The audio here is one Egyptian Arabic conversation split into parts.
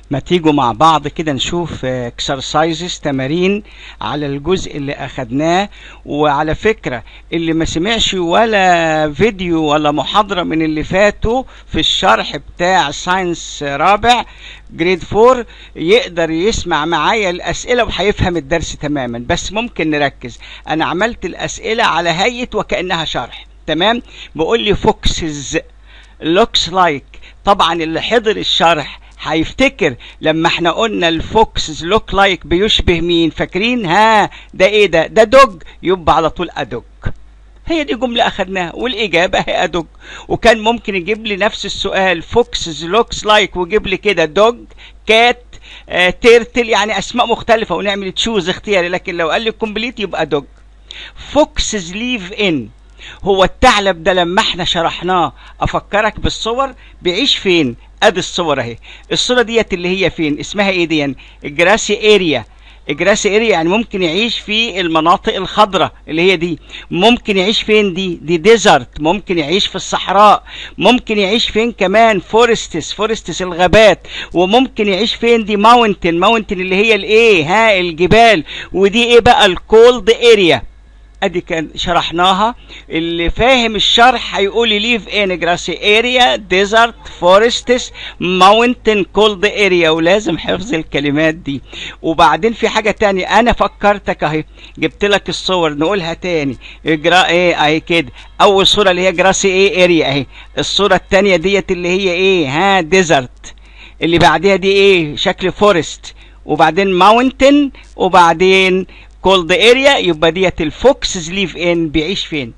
ما تيجوا مع بعض كده نشوف اكسرسايزز تمارين على الجزء اللي اخدناه وعلى فكرة اللي ما سمعش ولا فيديو ولا محاضرة من اللي فاتوا في الشرح بتاع ساينس رابع جريد فور يقدر يسمع معايا الاسئلة وهيفهم الدرس تماما بس ممكن نركز انا عملت الاسئلة على هيئة وكأنها شرح تمام بقول لي فوكسز looks like طبعا اللي حضر الشرح هيفتكر لما احنا قلنا الفوكسز لوك لايك بيشبه مين فاكرين ها ده ايه ده ده دوج يبقى على طول ادوج هي دي جملة أخدناها والإجابة هي أدوج وكان ممكن يجيب لي نفس السؤال فوكسز لوكس لايك ويجيب لي كده دوج كات آه تيرتل يعني أسماء مختلفة ونعمل تشوز اختياري لكن لو قال لي كومبليت يبقى دوج فوكسز ليف إن هو الثعلب ده لما احنا شرحناه افكرك بالصور بيعيش فين ادي الصور اهي الصوره ديت اللي هي فين اسمها ايه دي الجراسي اريا الجراسي اريا يعني ممكن يعيش في المناطق الخضراء اللي هي دي ممكن يعيش فين دي دي ديزرت ممكن يعيش في الصحراء ممكن يعيش فين كمان فورستس فورستس الغابات وممكن يعيش فين دي ماونتن ماونتن اللي هي الايه ها الجبال ودي ايه بقى الكولد اريا ادي كان شرحناها اللي فاهم الشرح هيقول لي ليف ان جراسي اريا ديزرت فورستس ماونتن كولد اريا ولازم حفظ الكلمات دي وبعدين في حاجه تانية انا فكرتك اهي جبت لك الصور نقولها تاني اجرا ايه اهي كده اول صوره اللي هي جراسي ايه اريا اهي الصوره التانية ديت اللي هي ايه ها ديزرت اللي بعديها دي ايه شكل فورست وبعدين ماونتن وبعدين كولد اريا يبقى ديت الفوكسز ليف ان بيعيش فين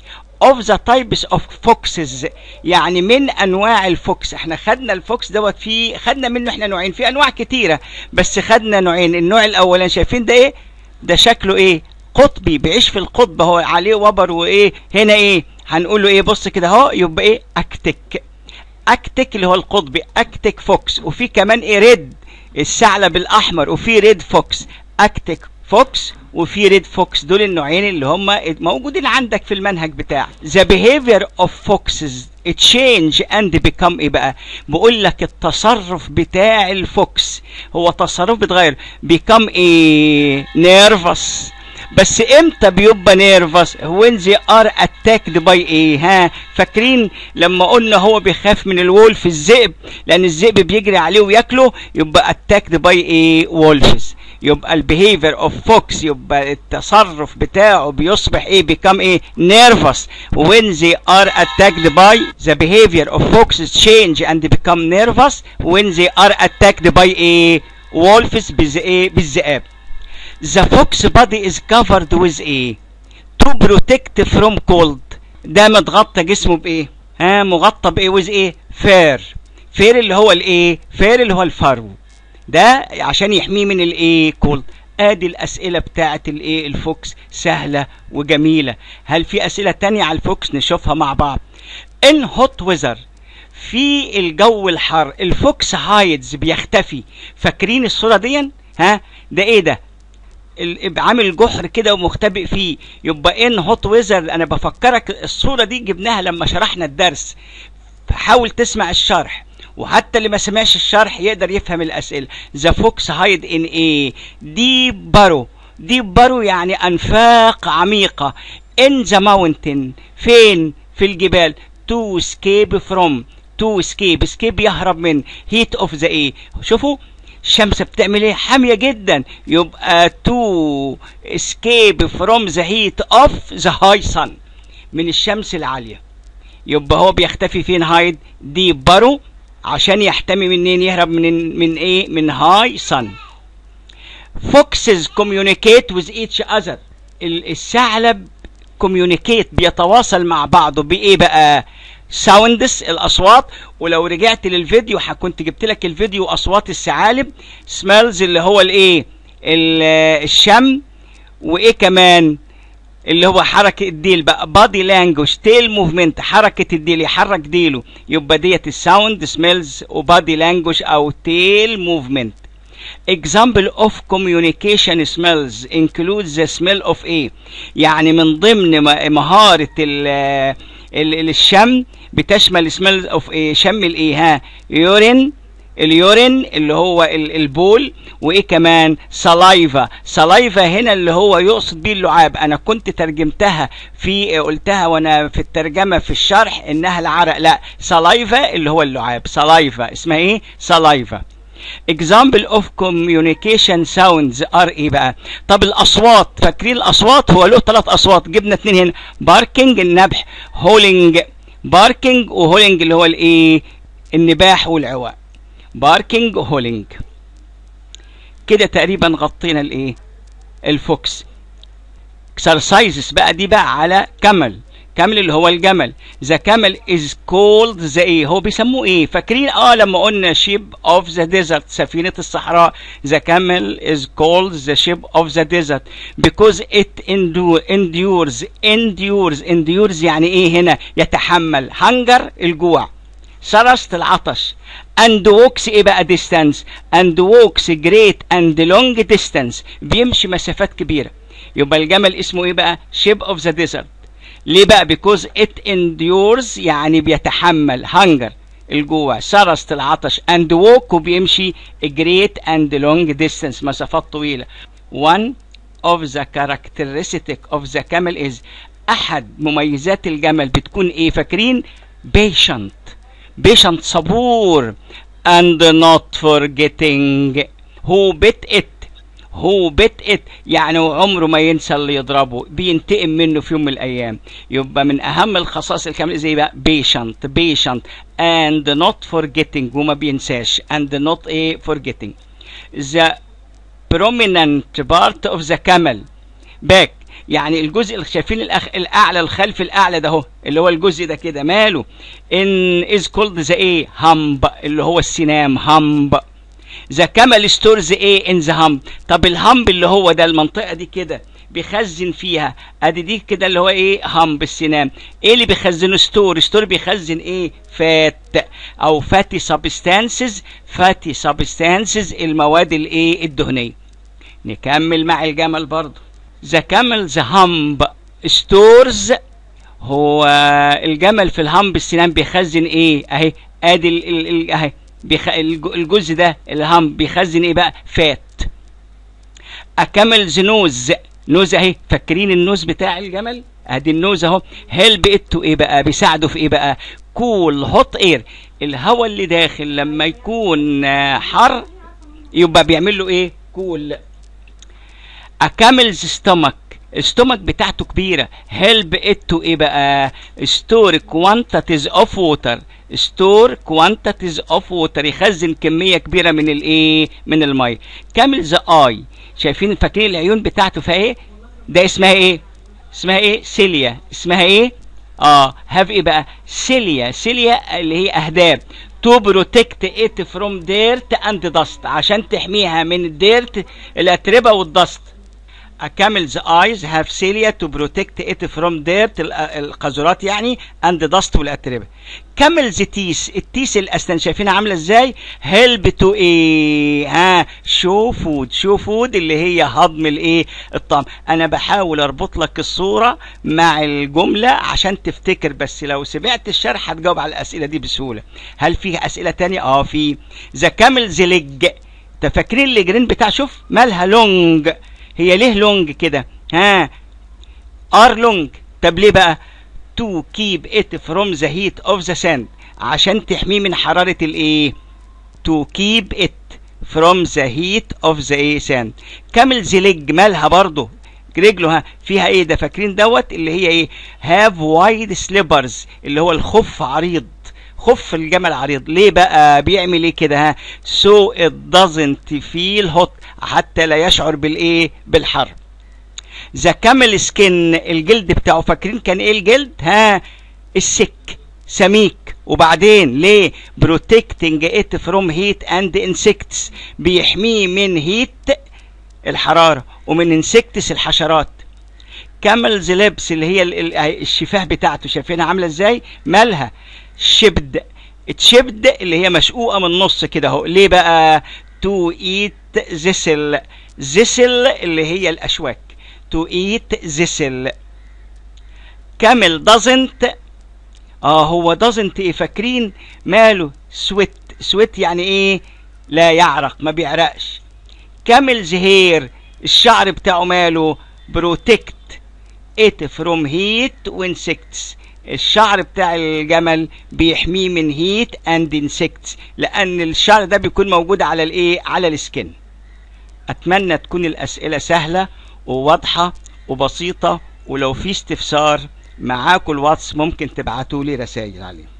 of the types of foxes يعني من انواع الفوكس احنا خدنا الفوكس دوت في خدنا منه احنا نوعين في انواع كتيره بس خدنا نوعين النوع الاولاني شايفين ده ايه ده شكله ايه قطبي بيعيش في القطب هو عليه وبر وايه هنا ايه هنقول له ايه بص كده اهو يبقى ايه اكتك اكتك اللي هو القطبي اكتك فوكس وفي كمان ايه ريد الثعلب الاحمر وفي ريد فوكس اكتك فوكس وفي ريد فوكس دول النوعين اللي هم موجودين عندك في المنهج بتاعك the behavior of foxes change and become ايه بقى بقول لك التصرف بتاع الفوكس هو تصرف بيتغير become ايه nervous بس امتى بيبقى نيرفس when they are attacked by ايه ها فاكرين لما قلنا هو بيخاف من الولف الذئب لان الذئب بيجري عليه وياكله يبقى attacked by ايه wolves يبقى البيهيفير اوف فوكس يبقى التصرف بتاعه بيصبح ايه بيكم ايه nervous when they are attacked by the behavior of foxes change and become nervous when they are attacked by ايه wolves بالذئاب the fox body is covered with ايه to protect from cold ده متغطى جسمه بايه ها مغطى بايه with ايه فير فير اللي هو الايه فير اللي هو الفرو ده عشان يحميه من الايه كولد ادي الاسئله بتاعه الايه الفوكس سهله وجميله هل في اسئله تانية على الفوكس نشوفها مع بعض ان هوت ويزر في الجو الحار الفوكس هايدز بيختفي فاكرين الصوره دي ها ده ايه ده عامل جحر كده ومختبئ فيه يبقى ان هوت ويزر انا بفكرك الصوره دي جبناها لما شرحنا الدرس حاول تسمع الشرح وحتى اللي ما سمعش الشرح يقدر يفهم الاسئله ذا فوكس هايد ان ايه ديب بارو ديب بارو يعني انفاق عميقه ان ذا ماونتن فين في الجبال تو اسكيب فروم تو اسكيب اسكيب يهرب من هيت اوف ذا ايه شوفوا الشمس بتعمل ايه حاميه جدا يبقى تو اسكيب فروم ذا هيت اوف ذا هاي سن من الشمس العاليه يبقى هو بيختفي فين هايد ديب بارو عشان يحتمي منين يهرب من من ايه من هاي سن foxes communicate with each other الثعلب communicate بيتواصل مع بعضه بايه بقى ساوندس الاصوات ولو رجعت للفيديو كنت جبت لك الفيديو اصوات الثعالب سميلز اللي هو الايه الشم وايه كمان اللي هو حركة الديل بقى بادي لانجوج تيل موفمنت حركة الديل يحرك ديله يبقى ديت الساوند سميلز وبادي لانجوج او تيل موفمنت example of communication smells includes the smell of ايه يعني من ضمن مهارة ال ال الشم بتشمل smells of ايه شم الايه ها يورين اليورين اللي هو البول وايه كمان سلايفا سلايفا هنا اللي هو يقصد بيه اللعاب انا كنت ترجمتها في قلتها وانا في الترجمه في الشرح انها العرق لا سلايفا اللي هو اللعاب سلايفا اسمها ايه سلايفا example of communication sounds are ايه بقى طب الاصوات فاكرين الاصوات هو له ثلاث اصوات جبنا اتنين هنا باركينج النبح هولينج باركينج وهولينج اللي هو الايه النباح والعواء باركينج هولينج كده تقريبا غطينا الايه الفوكس اكسرسايزز بقى دي بقى على كمل كمل اللي هو الجمل ذا كمل از كولد ذا ايه هو بيسموه ايه فاكرين اه لما قلنا شيب اوف ذا ديزرت سفينه الصحراء ذا كمل از كولد ذا شيب اوف ذا ديزرت because it endures endures endures يعني ايه هنا يتحمل هنجر الجوع سرست العطش and walks ايه بقى distance and walks great and long distance بيمشي مسافات كبيره يبقى الجمل اسمه ايه بقى ship of the desert ليه بقى because it endures يعني بيتحمل hunger الجوع سرست العطش and walk وبيمشي great and long distance مسافات طويلة one of the characteristic of the camel is أحد مميزات الجمل بتكون إيه فاكرين patient patient صبور and not forgetting who bit it هو بيت ات يعني عمره ما ينسى اللي يضربه بينتقم منه في يوم من الايام يبقى من اهم الخصائص الكامله زي بقى بيشنت بيشنت and not forgetting وما بينساش and not ايه forgetting the prominent part of the camel back يعني الجزء اللي شايفين الأخ... الاعلى الخلف الاعلى ده اهو اللي هو الجزء ده كده ماله ان از كولد ذا ايه همب اللي هو السنام همب ذا كمل ستورز ايه ان ذا همب طب الهمب اللي هو ده المنطقه دي كده بيخزن فيها ادي دي كده اللي هو ايه همب السنام ايه اللي بيخزنه ستور ستور بيخزن ايه فات او فاتي سبستانسز فاتي سبستانسز المواد الايه الدهنيه نكمل مع الجمل برضه ذا كمل ذا همب ستورز هو الجمل في الهمب السنام بيخزن ايه اهي ادي ال ال ال اهي بيخ... الجزء ده الهم بيخزن ايه بقى فات اكمل نوز نوز اهي فاكرين النوز بتاع الجمل ادي النوز اهو هيلب اتو ايه بقى بيساعده في ايه بقى كول هوت اير الهواء اللي داخل لما يكون حر يبقى بيعمل له ايه كول اكمل ستومك الستومك بتاعته كبيره هيلب اتو ايه بقى ستور كوانتيتيز اوف ووتر ستور كوانتيتيز اوف ووتر يخزن كميه كبيره من الايه من الميه كامل ذا اي شايفين فاكرين العيون بتاعته فيها ايه ده اسمها ايه اسمها ايه سيليا اسمها ايه اه هاف ايه بقى سيليا سيليا اللي هي اهداب تو بروتكت ات فروم ديرت اند داست عشان تحميها من الديرت الاتربه والدست camels eyes have cilia to protect it from dirt القذورات يعني and dust والاتربه camels teeth التيس الاسنان شايفينها عامله ازاي help to ايه ها show food show food اللي هي هضم الايه الطعام انا بحاول اربط لك الصوره مع الجمله عشان تفتكر بس لو سمعت الشرح هتجاوب على الاسئله دي بسهوله هل في اسئله تانية اه في ذا camels leg تفكرين الجرين بتاع شوف مالها لونج هي ليه لونج كده ها ار لونج طب ليه بقى تو كيب ات فروم ذا هيت اوف ذا ساند عشان تحميه من حراره الايه تو كيب ات فروم ذا هيت اوف ذا ايه ساند كامل ذا ليج مالها برضه رجله ها فيها ايه ده فاكرين دوت اللي هي ايه هاف وايد سليبرز اللي هو الخف عريض خف الجمل عريض ليه بقى بيعمل ايه كده ها so it doesn't feel hot حتى لا يشعر بالايه بالحر ذا كامل سكين الجلد بتاعه فاكرين كان ايه الجلد ها السك سميك وبعدين ليه بروتكتنج ات فروم هيت اند انسكتس بيحميه من هيت الحراره ومن انسكتس الحشرات كاملز لبس اللي هي الشفاه بتاعته شايفينها عامله ازاي مالها شبد اتشبد اللي هي مشقوقه من النص كده اهو ليه بقى تو ايت زسل زسل اللي هي الاشواك تو ايت زسل كامل دازنت اه هو دازنت ايه فاكرين ماله سويت سويت يعني ايه لا يعرق ما بيعرقش كاملز هير الشعر بتاعه ماله بروتكت it from heat وانسكتس الشعر بتاع الجمل بيحميه من هيت اند انسكتس لان الشعر ده بيكون موجود على الايه على السكن اتمنى تكون الاسئله سهله وواضحه وبسيطه ولو في استفسار معاكم الواتس ممكن تبعتوا لي رسائل عليه